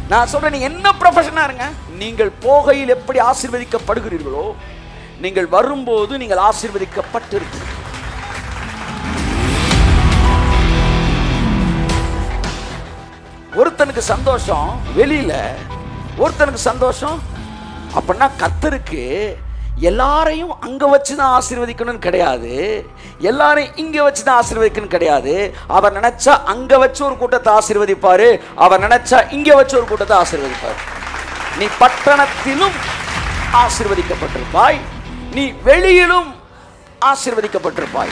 நான் சொல்றேன் நீங்க என்ன ப்ரொஃபஷனா இருங்க நீங்கள் போகையில் எப்படி ஆசீர்வதிக்கப்படுகிறீர்களோ நீங்கள் வரும்போது நீங்கள் ஆசீர்வதிக்கப்பட்டிருக்கிறீர்கள் ஒருத்தனுக்கு சந்தோஷம் வெளியில ஒருத்தனுக்கு சந்தோஷம் அப்படின்னா கத்தருக்கு எல்லாரையும் அங்க வச்சு தான் ஆசீர்வதிக்கணும்னு கிடையாது எல்லாரையும் இங்க வச்சு தான் ஆசீர்வதிக்கணும் கிடையாது அவர் நினைச்சா அங்க வச்சு ஒரு கூட்டத்தை ஆசீர்வதிப்பாரு அவர் நினைச்சா இங்க வச்சு ஒரு கூட்டத்தை ஆசீர்வதிப்பார் நீ பட்டணத்திலும் ஆசீர்வதிக்கப்பட்டிருப்பாய் நீ வெளியிலும் ஆசீர்வதிக்கப்பட்டிருப்பாய்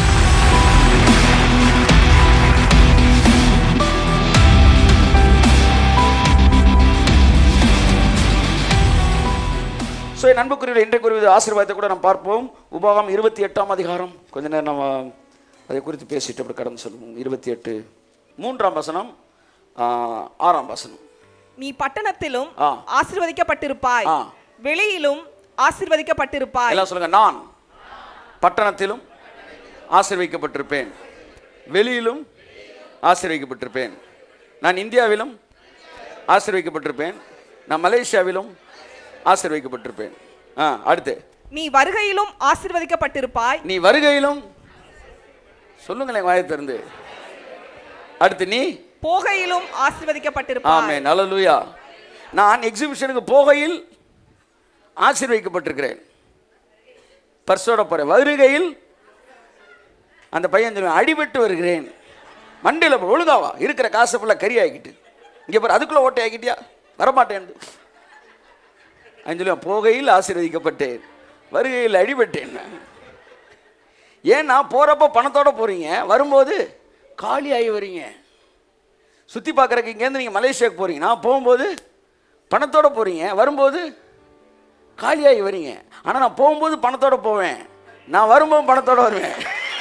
ஸோ என் அன்புக்குரிய இன்றைக்கு ஒரு ஆசீர்வாதத்தை கூட நாம் பார்ப்போம் உபாகம் இருபத்தி எட்டாம் அதிகாரம் கொஞ்ச நேரம் நம்ம அதை குறித்து பேசிட்டு அப்படி கடந்து சொல்லுவோம் இருபத்தி எட்டு மூன்றாம் வசனம் ஆ, ஆறாம் வசனம் நீ பட்டணத்திலும் ஆ. ஆசீர்வதிக்கப்பட்டிருப்பாய் ஆ. வெளியிலும் ஆசீர்வதிக்கப்பட்டிருப்பாய் எல்லாம் சொல்லுங்க நான் பட்டணத்திலும் ஆசீர்வதிக்கப்பட்டிருப்பேன் வெளியிலும் ஆசீர்வதிக்கப்பட்டிருப்பேன் நான் இந்தியாவிலும் ஆசீர்வதிக்கப்பட்டிருப்பேன் நான் மலேசியாவிலும் ஆசீர்வதிக்கப்பட்டிருப்பேன் ஆ அடுத்து நீ வருகையிலும் ஆசீர்வதிக்கப்பட்டிருப்பாய் நீ வருகையிலும் சொல்லுங்களேன் வாயை திறந்து அடுத்து நீ போகையிலும் ஆசீர்வதிக்கப்பட்டிருப்பாய் ஆமே நல்லலூயா நான் எக்ஸிபிஷனுக்கு போகையில் ஆசீர்வதிக்கப்பட்டிருக்கிறேன் பர்ஸோட போறேன் வருகையில் அந்த பையன் சொல்லுவான் அடிபட்டு வருகிறேன் மண்டையில் ஒழுங்காவா இருக்கிற காசை ஃபுல்லாக கறி ஆக்கிட்டு இங்கே பாரு அதுக்குள்ளே ஓட்டை ஆக்கிட்டியா வரமாட்டேன் அவன் சொல்லுவான் போகையில் ஆசீர்வதிக்கப்பட்டேன் வருகையில் அடிபட்டேன் ஏன்னா போகிறப்ப பணத்தோட போகிறீங்க வரும்போது காலி ஆகி வரீங்க சுற்றி பார்க்குறக்கு இங்கேருந்து நீங்கள் மலேசியாவுக்கு போகிறீங்க நான் போகும்போது பணத்தோட போகிறீங்க வரும்போது காலியாகி வரீங்க ஆனால் நான் போகும்போது பணத்தோட போவேன் நான் வரும்போது பணத்தோட வருவேன்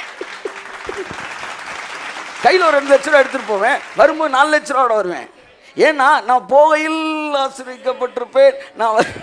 கையில் ஒரு ரெண்டு லட்ச ரூபா எடுத்துகிட்டு போவேன் வரும்போது நாலு லட்ச ரூபாவோட வருவேன் ஏன்னா நான் போகையில் ஆசிரியக்கப்பட்டிருப்பேன் நான் வ-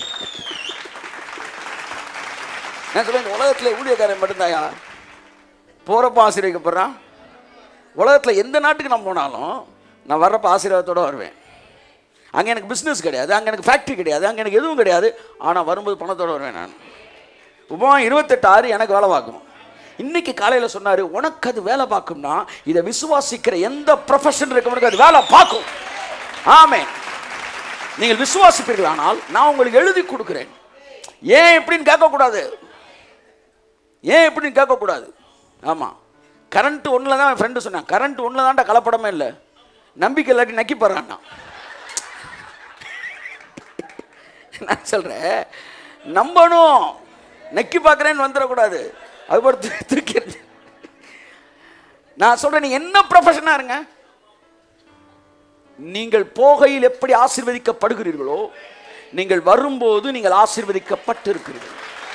நான் சொல்லுவேன் இந்த உலகத்தில் ஊழியக்காரன் மட்டும்தாயா போகிறப்ப ஆசீர்வதிக்கப்படுறான் உலகத்தில் எந்த நாட்டுக்கு நான் போனாலும் நான் வர்றப்ப ஆசீர்வாதத்தோடு வருவேன் அங்கே எனக்கு பிஸ்னஸ் கிடையாது அங்கே எனக்கு ஃபேக்ட்ரி கிடையாது அங்கே எனக்கு எதுவும் கிடையாது ஆனால் வரும்போது பணத்தோடு வருவேன் நான் உபம் இருபத்தெட்டு ஆறு எனக்கு வேலை பார்க்கும் இன்னைக்கு காலையில் சொன்னார் உனக்கு அது வேலை பார்க்கும்னா இதை விசுவாசிக்கிற எந்த ப்ரொஃபஷன் இருக்கவனுக்கு அது வேலை பார்க்கும் ஆமே நீங்கள் விசுவாசிப்பீர்கள் ஆனால் நான் உங்களுக்கு எழுதி கொடுக்குறேன் ஏன் எப்படின்னு கேட்கக்கூடாது ஏன் எப்படின்னு கேட்கக்கூடாது ஆமாம் கரண்ட் ஒன்றில் தான் என் ஃப்ரெண்டு சொன்னான் கரண்ட் ஒன்றில் தான்டா கலப்படமே இல்லை நம்பிக்கை இல்லாட்டி நக்கி போகிறான்னா நான் சொல்கிறேன் நம்பணும் நக்கி பார்க்குறேன்னு வந்துடக்கூடாது அது பொறுத்து தூக்கி எறிஞ்சு. நான் சொல்கிறேன் நீ என்ன ப்ரொஃபஷனாக இருங்க நீங்கள் போகையில் எப்படி ஆசீர்வதிக்கப்படுகிறீர்களோ நீங்கள் வரும்போது நீங்கள் ஆசீர்வதிக்கப்பட்டிருக்கிறீர்கள்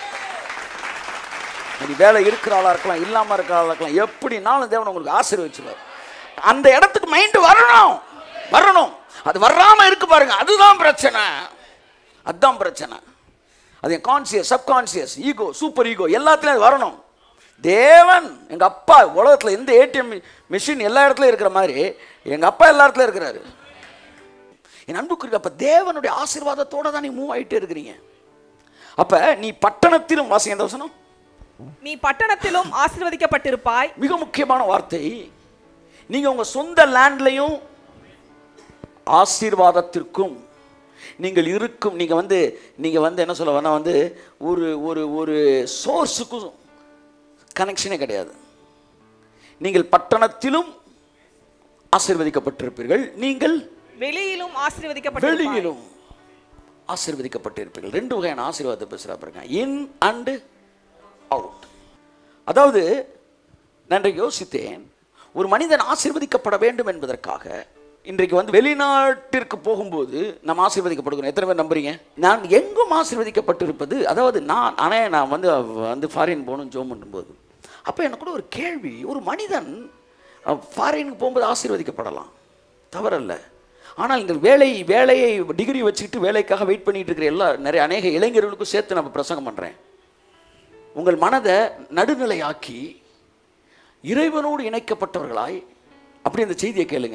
நீ வேலை இருக்கிற ஆளா இருக்கலாம் இல்லாம இருக்கிற ஆளா இருக்கலாம் எப்படினாலும் தேவன் உங்களுக்கு ஆசீர்வதிச்சுவார் அந்த இடத்துக்கு மைண்ட் வரணும் வரணும் அது வராம இருக்கு பாருங்க அதுதான் பிரச்சனை அதுதான் பிரச்சனை அது conscious subconscious ego super ego எல்லாத்துலயும் அது வரணும் தேவன் எங்க அப்பா உலகத்துல எந்த ஏடிஎம் மிஷின் எல்லா இடத்துலயும் இருக்கிற மாதிரி எங்க அப்பா எல்லா இடத்துலயும் இருக்கிறாரு என் அன்புக்கு அப்ப தேவனுடைய ஆசீர்வாதத்தோட தான் நீ மூவ் ஆயிட்டே இருக்கிறீங்க அப்ப நீ பட்டணத்திலும் வாசிங்க எந்த வசனம் நீ பட்டணத்திலும் ஆசீர்வதிக்கப்பட்டிருப்பாய் மிக முக்கியமான வார்த்தை நீங்க உங்க சொந்த லேண்ட்லையும் ஆசீர்வாதத்திற்கும் நீங்கள் இருக்கும் நீங்க வந்து நீங்க வந்து என்ன சொல்ல வேணா வந்து ஒரு ஒரு ஒரு சோர்ஸுக்கும் கனெக்ஷனே கிடையாது நீங்கள் பட்டணத்திலும் ஆசீர்வதிக்கப்பட்டிருப்பீர்கள் நீங்கள் வெளியிலும் ஆசீர்வதிக்கப்பட்டிருப்பாய் வெளியிலும் ஆசீர்வதிக்கப்பட்டிருப்பீர்கள் ரெண்டு வகையான ஆசீர்வாதத்தை பேசுகிறா பாருங்க இன் அண்டு அவுட் அதாவது நான் இன்றைக்கு யோசித்தேன் ஒரு மனிதன் ஆசீர்வதிக்கப்பட வேண்டும் என்பதற்காக இன்றைக்கு வந்து வெளிநாட்டிற்கு போகும்போது நம்ம ஆசீர்வதிக்கப்படுகிறோம் எத்தனை பேர் நம்புறீங்க நான் எங்கும் ஆசீர்வதிக்கப்பட்டிருப்பது அதாவது நான் ஆனால் நான் வந்து வந்து ஃபாரின் போகணும் ஜோம் பண்ணும்போது அப்போ எனக்கு கூட ஒரு கேள்வி ஒரு மனிதன் ஃபாரினுக்கு போகும்போது ஆசீர்வதிக்கப்படலாம் தவறல்ல ஆனால் இந்த வேலை வேலையை டிகிரி வச்சுக்கிட்டு வேலைக்காக வெயிட் பண்ணிட்டு இருக்கிற எல்லா நிறைய அநேக இளைஞர்களுக்கும் சேர்த்து நம்ம பிரசங்கம் பண்ணுறேன் உங்கள் மனதை நடுநிலையாக்கி இறைவனோடு இணைக்கப்பட்டவர்களாய் அப்படி இந்த செய்தியை கேளுங்க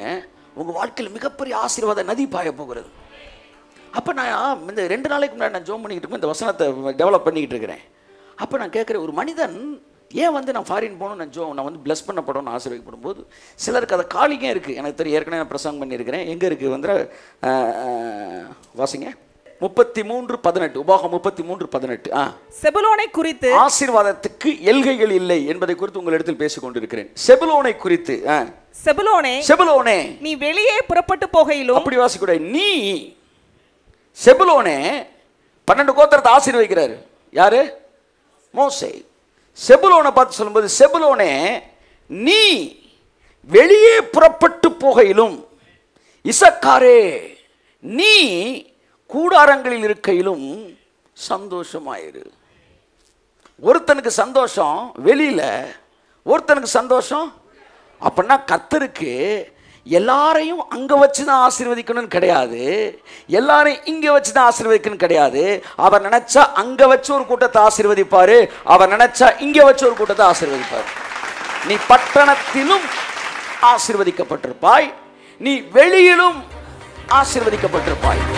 உங்கள் வாழ்க்கையில் மிகப்பெரிய ஆசீர்வாத நதி பாய போகிறது அப்போ நான் இந்த ரெண்டு நாளைக்கு முன்னாடி நான் ஜோம் பண்ணிக்கிட்டு இருக்கேன் இந்த வசனத்தை டெவலப் பண்ணிக்கிட்டு இருக்கிறேன் அப்போ நான் கேட்குறேன் ஒரு மனிதன் ஏன் வந்து நான் ஃபாரின் போகணும் நான் ஜோ நான் வந்து ப்ளஸ் பண்ணப்படணும்னு ஆசீர்வதிக்கப்படும் போது சிலருக்கு அதை காலிங்க இருக்குது எனக்கு தெரியும் ஏற்கனவே நான் பிரசங்கம் பண்ணியிருக்கிறேன் எங்கே இருக்குது வந்து அஹ், அஹ், வாசிங்க முப்பத்தி மூன்று பதினெட்டு உபாகம் முப்பத்தி மூன்று பதினெட்டு ஆ செபுலோனை குறித்து ஆசீர்வாதத்துக்கு எல்கைகள் இல்லை என்பதை குறித்து உங்களிடத்தில் பேசிக் கொண்டிருக்கிறேன் செபுலோனை குறித்து ஆ. செபுலோனே செபுலோனே நீ வெளியே புறப்பட்டு போகையிலும் அப்படி வாசிக்கூட நீ செபுலோனே பன்னெண்டு கோத்திரத்தை ஆசீர்வதிக்கிறாரு யாரு மோசே செபுலோனை பார்த்து சொல்லும்போது செபுலோனே நீ வெளியே புறப்பட்டு போகையிலும் இசக்காரே நீ கூடாரங்களில் இருக்கையிலும் சந்தோஷமாயிரு ஒருத்தனுக்கு சந்தோஷம் வெளியில ஒருத்தனுக்கு சந்தோஷம் அப்படின்னா கர்த்தருக்கு எல்லாரையும் அங்க வச்சு தான் ஆசீர்வதிக்கணும்னு கிடையாது எல்லாரையும் இங்க வச்சு தான் ஆசீர்வதிக்கணும் கிடையாது அவர் நினைச்சா அங்க வச்சு ஒரு கூட்டத்தை ஆசீர்வதிப்பாரு அவர் நினைச்சா இங்க வச்சு ஒரு கூட்டத்தை ஆசீர்வதிப்பார் நீ பட்டணத்திலும் ஆசீர்வதிக்கப்பட்டிருப்பாய் நீ வெளியிலும் ஆசீர்வதிக்கப்பட்டிருப்பாய்